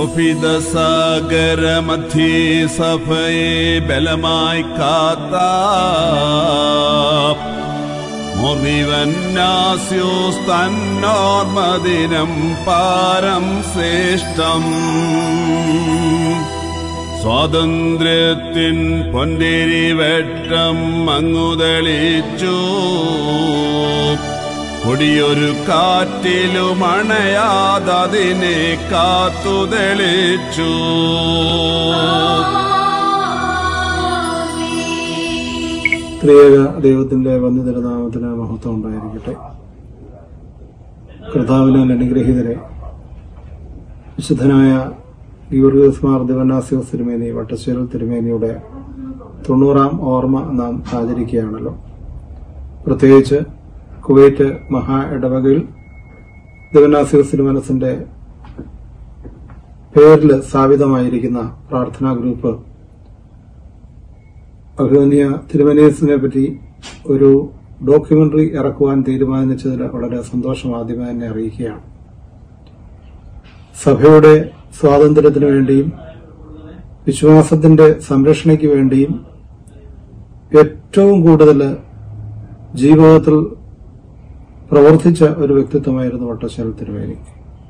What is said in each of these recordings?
ശോഭിത സാഗരമധ്യേ സഭയെ ബലമായി കാത്ത മുറിവന്നാസ്യോസ് തന്നോർമദിനം പാരം ശ്രേഷ്ഠം സ്വാതന്ത്ര്യത്തിൻ പൊന്തിരി വെട്ടം അങ്ങുതളിച്ചു കൊടിയൊരു കാറ്റിലും അണയാതതിനെ കാത്തുതെളിച്ചു ത്രിയേക ദൈവത്തിന്റെ വന്യതരനാമത്തിന് മഹത്വം ഉണ്ടായിരിക്കട്ടെ കർത്താവിനാൽ അനുഗ്രഹീതരെ വിശുദ്ധനായ ഗീവർഗീസ് മാർ ദിവനാസിയോസ് തിരുമേനി വട്ടശ്ശേരൽ തിരുമേനിയുടെ തൊണ്ണൂറാം ഓർമ്മ നാം ആചരിക്കുകയാണല്ലോ പ്രത്യേകിച്ച് കുവൈറ്റ് മഹാ ഇടവകയിൽ ദിവനാസിയോസ് തിരുമനസിന്റെ പേരിൽ സ്ഥാപിതമായിരിക്കുന്ന പ്രാർത്ഥനാ ഗ്രൂപ്പ് അഭിമന്യ തിരുമനേസിനെ പറ്റി ഒരു ഡോക്യുമെന്ററി ഇറക്കുവാൻ തീരുമാനിച്ചതിൽ വളരെ സന്തോഷം ആദ്യമേ തന്നെ അറിയിക്കുകയാണ് സഭയുടെ സ്വാതന്ത്ര്യത്തിനു വേണ്ടിയും വിശ്വാസത്തിന്റെ സംരക്ഷണയ്ക്ക് വേണ്ടിയും ഏറ്റവും കൂടുതൽ ജീവിതത്തിൽ പ്രവർത്തിച്ച ഒരു വ്യക്തിത്വമായിരുന്നു വട്ടശ്ശേരി തിരുവേലി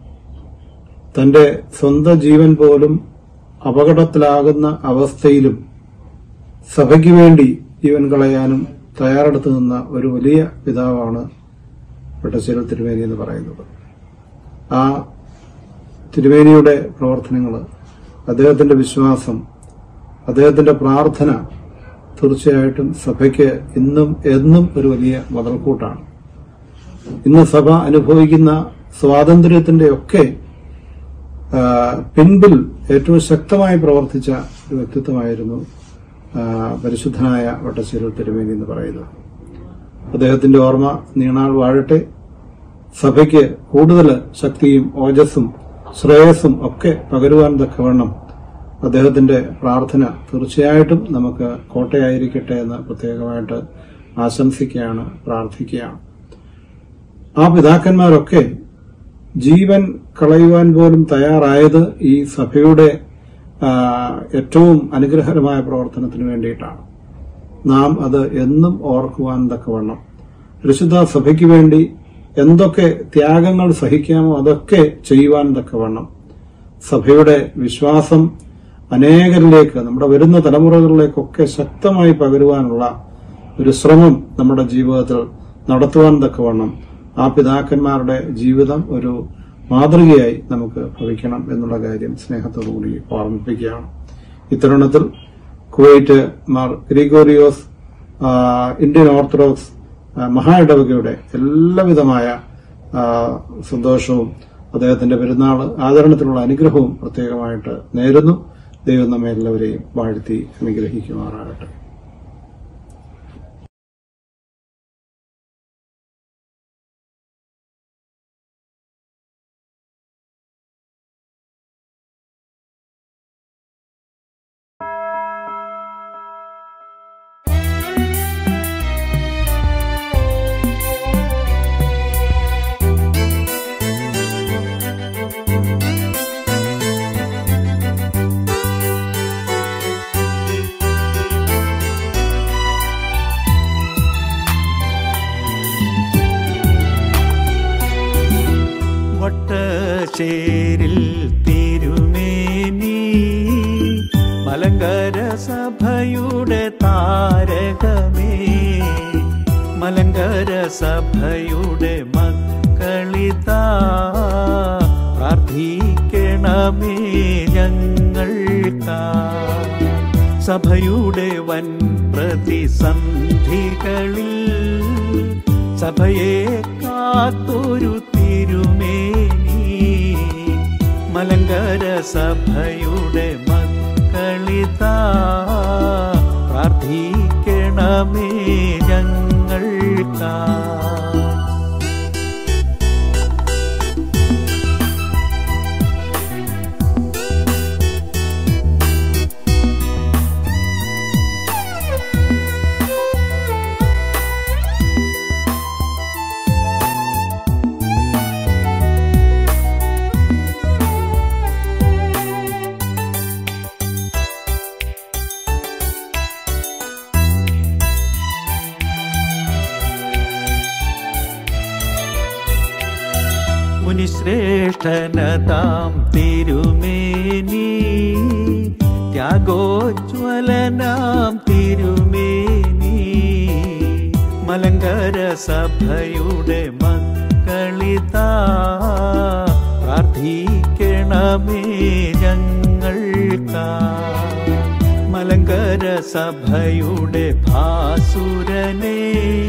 തന്റെ സ്വന്തം ജീവൻ പോലും അപകടത്തിലാകുന്ന അവസ്ഥയിലും സഭയ്ക്ക് വേണ്ടി ജീവൻ കളയാനും തയ്യാറെടുത്തു നിന്ന ഒരു വലിയ പിതാവാണ് വെട്ടശ്ശേരി തിരുവേനി എന്ന് പറയുന്നത് ആ തിരുവേനിയുടെ പ്രവർത്തനങ്ങൾ അദ്ദേഹത്തിന്റെ വിശ്വാസം അദ്ദേഹത്തിന്റെ പ്രാർത്ഥന തീർച്ചയായിട്ടും സഭയ്ക്ക് ഇന്നും എന്നും ഒരു വലിയ മുതൽക്കൂട്ടാണ് ഇന്ന് സഭ അനുഭവിക്കുന്ന സ്വാതന്ത്ര്യത്തിന്റെ ഒക്കെ ആ, പിൻപിൽ ഏറ്റവും ശക്തമായി പ്രവർത്തിച്ച ഒരു വ്യക്തിത്വമായിരുന്നു ആ, പരിശുദ്ധനായ വട്ടശ്ശേരി തിരുമേനി എന്ന് പറയുന്നത് അദ്ദേഹത്തിന്റെ ഓർമ്മ നീണാൾ വാഴട്ടെ സഭയ്ക്ക് കൂടുതൽ ശക്തിയും ഓജസ്സും ശ്രേയസ്സും ഒക്കെ പകരുവാൻ തക്കവണ്ണം അദ്ദേഹത്തിന്റെ പ്രാർത്ഥന തീർച്ചയായിട്ടും നമുക്ക് കോട്ടയായിരിക്കട്ടെ എന്ന് പ്രത്യേകമായിട്ട് ആശംസിക്കുകയാണ് പ്രാർത്ഥിക്കുകയാണ് ആ പിതാക്കന്മാരൊക്കെ ജീവൻ കളയുവാൻ പോലും തയ്യാറായത് ഈ സഭയുടെ ആ, ഏറ്റവും അനുഗ്രഹകരമായ പ്രവർത്തനത്തിന് വേണ്ടിയിട്ടാണ് നാം അത് എന്നും ഓർക്കുവാൻ തക്കവണ്ണം പരിശുദ്ധ സഭയ്ക്ക് വേണ്ടി എന്തൊക്കെ ത്യാഗങ്ങൾ സഹിക്കാമോ അതൊക്കെ ചെയ്യുവാൻ തക്കവണ്ണം സഭയുടെ വിശ്വാസം അനേകരിലേക്ക് നമ്മുടെ വരുന്ന തലമുറകളിലേക്കൊക്കെ ശക്തമായി പകരുവാനുള്ള ഒരു ശ്രമം നമ്മുടെ ജീവിതത്തിൽ നടത്തുവാൻ തക്കവണ്ണം ആ പിതാക്കന്മാരുടെ ജീവിതം ഒരു മാതൃകയായി നമുക്ക് ഭവിക്കണം എന്നുള്ള കാര്യം സ്നേഹത്തോടുകൂടി ഓർമ്മിപ്പിക്കുകയാണ് ഇത്തരുണത്തിൽ കുവൈറ്റ് മാർ ഗ്രിഗോറിയോസ് ആ, ഇന്ത്യൻ ഓർത്തഡോക്സ് ആ, മഹാ ഇടവകയുടെ എല്ലാവിധമായ ആ, സന്തോഷവും അദ്ദേഹത്തിന്റെ പെരുന്നാൾ ആചരണത്തിലുള്ള അനുഗ്രഹവും പ്രത്യേകമായിട്ട് നേരുന്നു ദൈവം നമ്മെ എല്ലാവരെയും വാഴ്ത്തി അനുഗ്രഹിക്കുമാറാകട്ടെ വട്ടശ്ശേരിൽ തിരുമേനി മലങ്കര സഭയുടെ താരകമേ മലങ്കര സഭയുടെ മക്കളിതാ പ്രാർത്ഥിക്കണമേ ഞങ്ങൾക്കാ സഭയുടെ വൻ പ്രതിസന്ധികളിൽ സഭയെ കാത്തൊരു തിരുമേനി മലങ്കര സഭയുടെ മക്കളിതാ പ്രാർത്ഥിക്കണമേ ഞങ്ങൾക്കാ മുനിശ്രേഷ്ഠനതാം തിരുമേനി ത്യാഗോജ്വലനാം തിരുമേനി മലങ്കര സഭയുടെ മക്കളിതാ പ്രാർത്ഥിക്കണമേ ഞങ്ങൾക്കാ മലങ്കര സഭയുടെ ഭാസുരനെ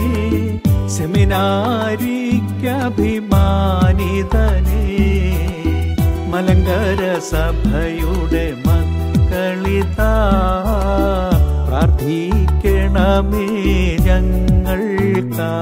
സെമിനാരിക്കഭിമാനിതനെ മലങ്കര സഭയുടെ മക്കളിതാ പ്രാർത്ഥിക്കണമേ ഞങ്ങൾക്കാ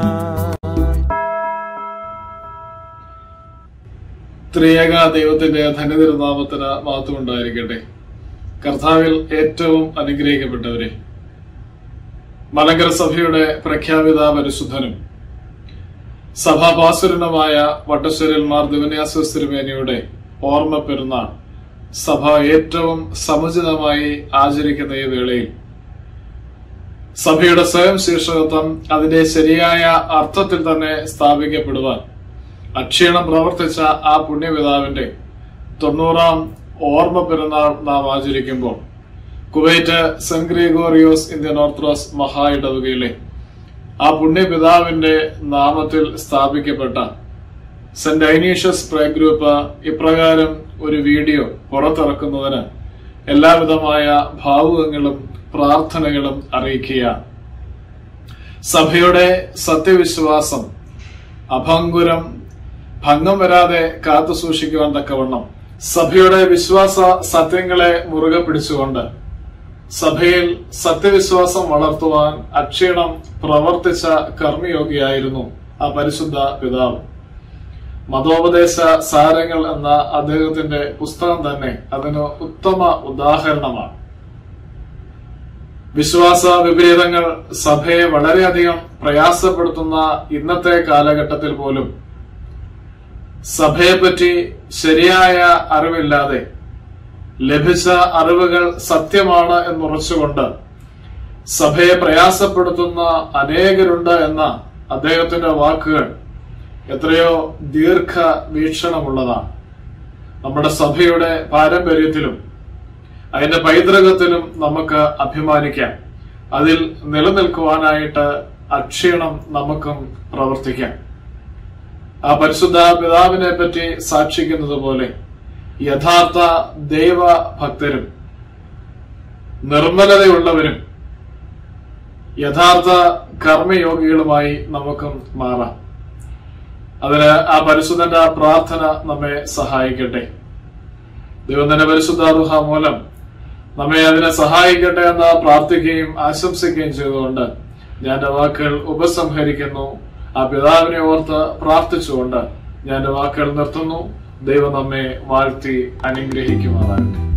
ത്രിയേക ദൈവത്തിന്റെ ധന്യതിരുനാമത്തിന് മഹത്വം ഉണ്ടായിരിക്കട്ടെ കർത്താവിൽ ഏറ്റവും അനുഗ്രഹിക്കപ്പെട്ടവരെ മലങ്കര സഭയുടെ പ്രഖ്യാപിത പരിശുദ്ധനും സഭാപാസുരനുമായ വട്ടശ്ശേരിൽ മാർ ദിവന്യാസ തിരുമേനിയുടെ ഓർമ്മ പെരുന്നാൾ സഭ ഏറ്റവും സമുചിതമായി ആചരിക്കുന്ന ഈ വേളയിൽ സഭയുടെ സ്വയം ശീർഷകത്വം അതിന്റെ ശരിയായ അർത്ഥത്തിൽ തന്നെ സ്ഥാപിക്കപ്പെടുവാൻ അക്ഷീണം പ്രവർത്തിച്ച ആ പുണ്യപിതാവിന്റെ തൊണ്ണൂറാം ഓർമ്മ പെരുന്നാൾ നാം ആചരിക്കുമ്പോൾ Kuwait saint Gregorios Indian Orthodox മഹാ ഇടവകയിലെ ആ പുണ്യപിതാവിന്റെ നാമത്തിൽ സ്ഥാപിക്കപ്പെട്ട സെന്റ് ഐനീഷ്യസ് പ്രേ ഗ്രൂപ്പ് ഇപ്രകാരം ഒരു വീഡിയോ പുറത്തിറക്കുന്നതിന് എല്ലാവിധമായ ഭാവുകങ്ങളും പ്രാർത്ഥനകളും അറിയിക്കുക സഭയുടെ സത്യവിശ്വാസം അഭംഗുരം ഭംഗം വരാതെ കാത്തു സൂക്ഷിക്കുവാൻ തക്കവണ്ണം സഭയുടെ വിശ്വാസ സത്യങ്ങളെ മുറുകെ പിടിച്ചുകൊണ്ട് സഭയിൽ സത്യവിശ്വാസം വളർത്തുവാൻ അക്ഷീണം പ്രവർത്തിച്ച കർമ്മയോഗിയായിരുന്നു ആ പരിശുദ്ധ പിതാവ് മതോപദേശ സാരങ്ങൾ എന്ന അദ്ദേഹത്തിന്റെ പുസ്തകം തന്നെ അതിന് ഉത്തമ ഉദാഹരണമാണ് വിശ്വാസ വിപരീതങ്ങൾ സഭയെ വളരെയധികം പ്രയാസപ്പെടുത്തുന്ന ഇന്നത്തെ കാലഘട്ടത്തിൽ പോലും സഭയെപ്പറ്റി ശരിയായ അറിവില്ലാതെ ലഭിച്ച അറിവുകൾ സത്യമാണ് എന്നുറച്ചുകൊണ്ട് സഭയെ പ്രയാസപ്പെടുത്തുന്ന അനേകരുണ്ട് എന്ന അദ്ദേഹത്തിന്റെ വാക്കുകൾ എത്രയോ ദീർഘ വീക്ഷണമുള്ളതാണ് നമ്മുടെ സഭയുടെ പാരമ്പര്യത്തിലും അതിന്റെ പൈതൃകത്തിലും നമുക്ക് അഭിമാനിക്കാം അതിൽ നിലനിൽക്കുവാനായിട്ട് അക്ഷീണം നമുക്കും പ്രവർത്തിക്കാം ആ പരിശുദ്ധ പിതാവിനെ പറ്റി സാക്ഷിക്കുന്നത് പോലെ യഥാർത്ഥ ദൈവഭക്തരും നിർമ്മലതയുള്ളവരും യഥാർത്ഥ കർമ്മയോഗികളുമായി നമുക്കും മാറാം അതിന് ആ പരിശുദ്ധന്റെ ആ പ്രാർത്ഥന നമ്മെ സഹായിക്കട്ടെ ദൈവം തന്നെ പരിശുദ്ധ റുഹ മൂലം നമ്മെ അതിനെ സഹായിക്കട്ടെ എന്ന് പ്രാർത്ഥിക്കുകയും ആശംസിക്കുകയും ചെയ്തുകൊണ്ട് ഞാൻ എന്റെ വാക്കുകൾ ഉപസംഹരിക്കുന്നു ആ പിതാവിനെ ഓർത്ത് പ്രാർത്ഥിച്ചുകൊണ്ട് ഞാൻ എന്റെ വാക്കുകൾ നിർത്തുന്നു ദൈവം നമ്മെ വാഴ്ത്തി അനുഗ്രഹിക്കുമാറാകട്ടെ